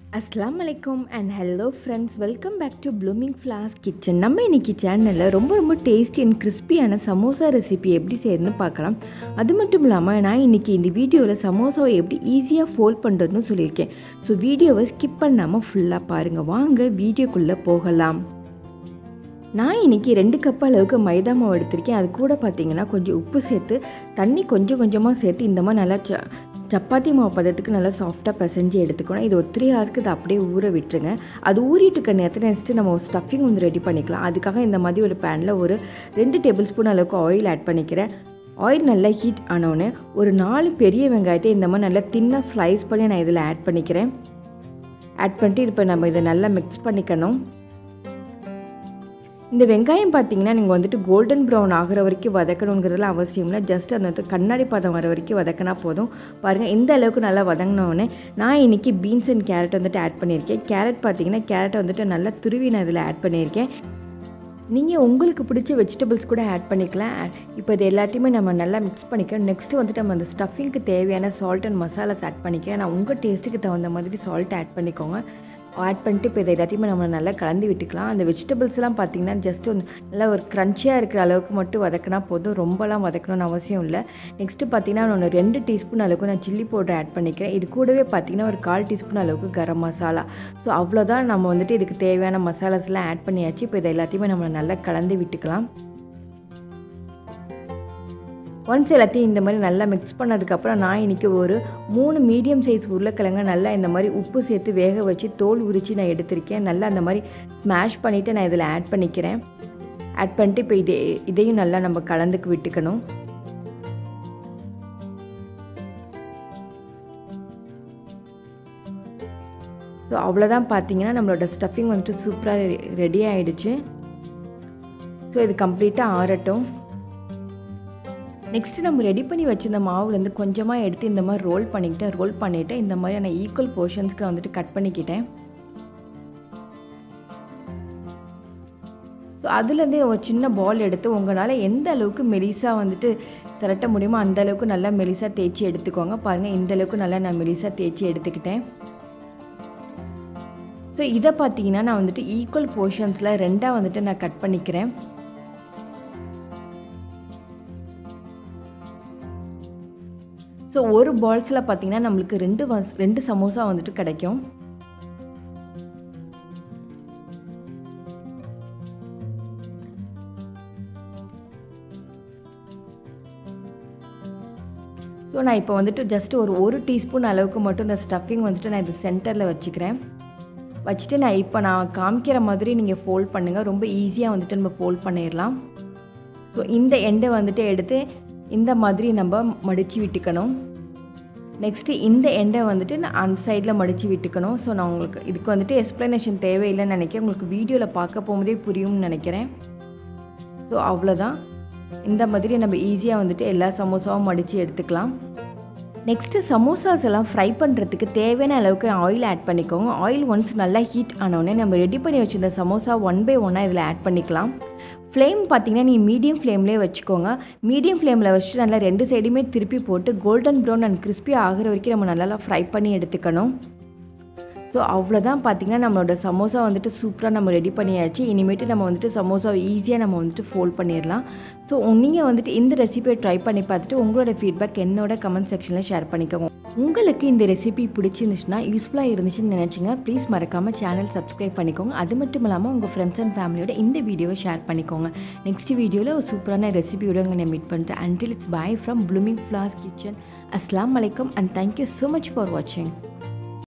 அஸ்லாம் வலைக்கம் and hello friends welcome back to Blooming Flows Kitchen நம்ம இன்னைக்கு சேனலில் ரொம்ப ரொம்ப டேஸ்டி அண்ட் கிறிஸ்பியான சமோசா ரெசிபி எப்படி செய்யறதுன்னு பார்க்கலாம் அது மட்டும் இல்லாமல் நான் இன்றைக்கி இந்த வீடியோவில் சமோசாவை எப்படி ஈஸியாக ஃபோல்ட் பண்ணுறதுன்னு சொல்லியிருக்கேன் ஸோ வீடியோவை ஸ்கிப் பண்ணாமல் ஃபுல்லாக பாருங்கள் வாங்க வீடியோக்குள்ளே போகலாம் நான் இன்றைக்கி ரெண்டு கப் அளவுக்கு மைதா மாவு எடுத்திருக்கேன் அது கூட பார்த்தீங்கன்னா கொஞ்சம் உப்பு சேர்த்து தண்ணி கொஞ்சம் கொஞ்சமாக சேர்த்து இந்த மாதிரி நல்லா ச சப்பாத்தி மாவு பதத்துக்கு நல்லா சாஃப்டாக பிசைஞ்சு எடுத்துக்கணும் இது ஒரு த்ரீ ஹவர்ஸ்க்கு இதை அப்படியே ஊற விட்டுருங்க அது ஊறிட்டு இருக்க நேரத்தில் நெக்ஸ்ட்டு நம்ம ஒரு ஸ்டஃபிங் வந்து ரெடி பண்ணிக்கலாம் அதுக்காக இந்த மாதிரி ஒரு பேனில் ஒரு ரெண்டு டேபிள் ஸ்பூன் அளவுக்கு ஆயில் ஆட் பண்ணிக்கிறேன் ஆயில் நல்லா ஹீட் ஆனோடனே ஒரு நாலு பெரிய வெங்காயத்தை இந்த மாதிரி நல்லா தின்னாக ஸ்லைஸ் பண்ணி நான் இதில் ஆட் பண்ணிக்கிறேன் ஆட் பண்ணிட்டு இப்போ நம்ம இதை நல்லா மிக்ஸ் பண்ணிக்கணும் இந்த வெங்காயம் பார்த்தீங்கன்னா நீங்கள் வந்துட்டு கோல்டன் ப்ரௌன் ஆகிற வரைக்கும் வதக்கணுங்கிறதுலாம் அவசியம் இல்லை ஜஸ்ட் அந்த வந்து கண்ணாடி பதம் வர வரைக்கும் வதக்கினா போதும் பாருங்கள் இந்த அளவுக்கு நல்லா வதங்கினோடனே நான் இன்றைக்கி பீன்ஸ் அண்ட் கேரட் வந்துட்டு ஆட் பண்ணியிருக்கேன் கேரட் பார்த்தீங்கன்னா கேரட்டை வந்துட்டு நல்லா துருவி நான் இதில் ஆட் பண்ணியிருக்கேன் நீங்கள் உங்களுக்கு பிடிச்ச வெஜிடபிள்ஸ் கூட ஆட் பண்ணிக்கலாம் இப்போ இது எல்லாத்தையுமே நம்ம நல்லா மிக்ஸ் பண்ணிக்கிறோம் நெக்ஸ்ட்டு வந்துட்டு நம்ம அந்த ஸ்டஃபிங்க்கு தேவையான சால்ட் அண்ட் மசாலாஸ் ஆட் பண்ணிக்கிறேன் நான் உங்கள் டேஸ்ட்டுக்கு தகுந்த மாதிரி சால்ட் ஆட் பண்ணிக்கோங்க ஆட் பண்ணிட்டு இப்போ இதை எல்லாத்தையுமே நம்ம நல்லா கலந்து விட்டுக்கலாம் அந்த வெஜிடபிள்ஸ்லாம் பார்த்திங்கன்னா ஜஸ்ட் ஒரு நல்லா ஒரு க்ரன்ச்சியாக இருக்கிற அளவுக்கு மட்டும் வதக்கினா போதும் ரொம்பலாம் வதக்கணும்னு அவசியம் இல்லை நெக்ஸ்ட்டு பார்த்திங்கன்னா நான் ரெண்டு டீஸ்பூன் அளவுக்கு நான் சில்லி பவுடர் ஆட் பண்ணிக்கிறேன் இது கூடவே பார்த்திங்கன்னா ஒரு கால் டீஸ்பூன் அளவுக்கு கரம் மசாலா ஸோ அவ்வளோதான் நம்ம வந்துட்டு இதுக்கு தேவையான மசாலாஸ்லாம் ஆட் பண்ணியாச்சு இப்போ இதை எல்லாத்தையுமே நம்ம நல்லா கலந்து விட்டுக்கலாம் ஒன்ஸ் எல்லாத்தையும் இந்த மாதிரி நல்லா மிக்ஸ் பண்ணதுக்கப்புறம் நான் இன்றைக்கி ஒரு மூணு மீடியம் சைஸ் உருளைக்கிழங்க நல்லா இந்த மாதிரி உப்பு சேர்த்து வேக வச்சு தோல் உரித்து நான் எடுத்திருக்கேன் நல்லா அந்த மாதிரி ஸ்மாஷ் பண்ணிவிட்டு நான் இதில் ஆட் பண்ணிக்கிறேன் ஆட் பண்ணிட்டு இப்போ இதே இதையும் நல்லா நம்ம கலந்துக்கு விட்டுக்கணும் ஸோ அவ்வளோதான் பார்த்தீங்கன்னா நம்மளோட ஸ்டஃபிங் வந்துட்டு சூப்பராக ரெடி ஆகிடுச்சு ஸோ இது கம்ப்ளீட்டாக ஆறட்டும் நெக்ஸ்ட்டு நம்ம ரெடி பண்ணி வச்சுருந்த மாவுலேருந்து கொஞ்சமாக எடுத்து இந்த மாதிரி ரோல் பண்ணிக்கிட்டேன் ரோல் பண்ணிவிட்டு இந்த மாதிரி நான் ஈக்குவல் போர்ஷன்ஸ்க்கு வந்துட்டு கட் பண்ணிக்கிட்டேன் ஸோ அதுலேருந்து ஒரு சின்ன பால் எடுத்து உங்களால் எந்த அளவுக்கு மெலிசாக வந்துட்டு திரட்ட முடியுமோ அந்த அளவுக்கு நல்லா மெலிசாக தேய்ச்சி எடுத்துக்கோங்க பாருங்கள் இந்த அளவுக்கு நல்லா நான் மெலிசாக தேய்ச்சி எடுத்துக்கிட்டேன் ஸோ இதை பார்த்தீங்கன்னா நான் வந்துட்டு ஈக்குவல் போர்ஷன்ஸில் ரெண்டாக வந்துட்டு நான் கட் பண்ணிக்கிறேன் ஸோ ஒரு பால்ஸில் பார்த்தீங்கன்னா நம்மளுக்கு ரெண்டு ரெண்டு சமோசா வந்துட்டு கிடைக்கும் ஸோ நான் இப்போ வந்துட்டு ஜஸ்ட் ஒரு ஒரு டீஸ்பூன் அளவுக்கு மட்டும் இந்த ஸ்டஃபிங் வந்துட்டு நான் இது சென்டரில் வச்சுக்கிறேன் வச்சுட்டு நான் இப்போ நான் காமிக்கிற மாதிரி நீங்கள் ஃபோல்ட் பண்ணுங்கள் ரொம்ப ஈஸியாக வந்துட்டு நம்ம ஃபோல்ட் பண்ணிடலாம் ஸோ இந்த எண்டை வந்துட்டு எடுத்து இந்த மாதிரி நம்ம மடித்து விட்டுக்கணும் நெக்ஸ்ட்டு இந்த எண்டை வந்துட்டு நான் அந்த சைடில் மடித்து விட்டுக்கணும் ஸோ நான் உங்களுக்கு இதுக்கு வந்துட்டு எக்ஸ்ப்ளனேஷன் தேவையில்லைன்னு நினைக்கிறேன் உங்களுக்கு வீடியோவில் பார்க்க போகும்போதே புரியும்னு நினைக்கிறேன் ஸோ அவ்வளோதான் இந்த மாதிரி நம்ம ஈஸியாக வந்துட்டு எல்லா சமோசாவும் மடித்து எடுத்துக்கலாம் நெக்ஸ்ட்டு சமோசாஸ் எல்லாம் ஃப்ரை பண்ணுறதுக்கு தேவையான அளவுக்கு ஆயில் ஆட் பண்ணிக்கோங்க ஆயில் ஒன்ஸ் நல்லா ஹீட் ஆனோடனே நம்ம ரெடி பண்ணி வச்சுருந்த சமோசா ஒன் பை ஒன்னாக இதில் ஆட் பண்ணிக்கலாம் ஃப்ளேம் பார்த்தீங்கன்னா நீ மீடியம் ஃப்ளேம்லேயே வச்சுக்கோங்க மீடியம் ஃப்ளேமில் வச்சுட்டு நல்லா ரெண்டு சைடுமே திருப்பி போட்டு கோல்டன் ப்ரௌன் அண்ட் கிறிஸ்பி ஆகிற வரைக்கும் நம்ம நல்லா ஃப்ரை பண்ணி எடுத்துக்கணும் ஸோ அவ்வளோதான் பார்த்திங்கன்னா நம்மளோட சமோசா வந்துட்டு சூப்பராக நம்ம ரெடி பண்ணியாச்சு இனிமேட்டு நம்ம வந்துட்டு சமோசாவை ஈஸியாக நம்ம வந்துட்டு ஃபோல்ட் பண்ணிடலாம் ஸோ நீங்கள் வந்துட்டு இந்த ரெசிபியை ட்ரை பண்ணி பார்த்துட்டு உங்களோட ஃபீட்பேக் என்னோட கமெண்ட் செக்ஷனில் ஷேர் பண்ணிக்கோங்க உங்களுக்கு இந்த ரெசிபி பிடிச்சிருந்துச்சுன்னா யூஸ்ஃபுல்லாக இருந்துச்சுன்னு நினச்சிங்கன்னா ப்ளீஸ் மறக்காமல் சேனல் சப்ஸ்கிரைப் பண்ணிக்கோங்க அது மட்டும் இல்லாமல் உங்கள் ஃப்ரெண்ட்ஸ் அண்ட் ஃபேமிலியோட இந்த வீடியோவை ஷேர் பண்ணிக்கோங்க நெக்ஸ்ட் வீடியோவில் ஒரு சூப்பரான ரெசிபியோட உங்களை மீட் பண்ணிட்டேன் until it's bye from Blooming Flows Kitchen அஸ்லாம் வலைக்கம் and thank you so much for வாட்சிங்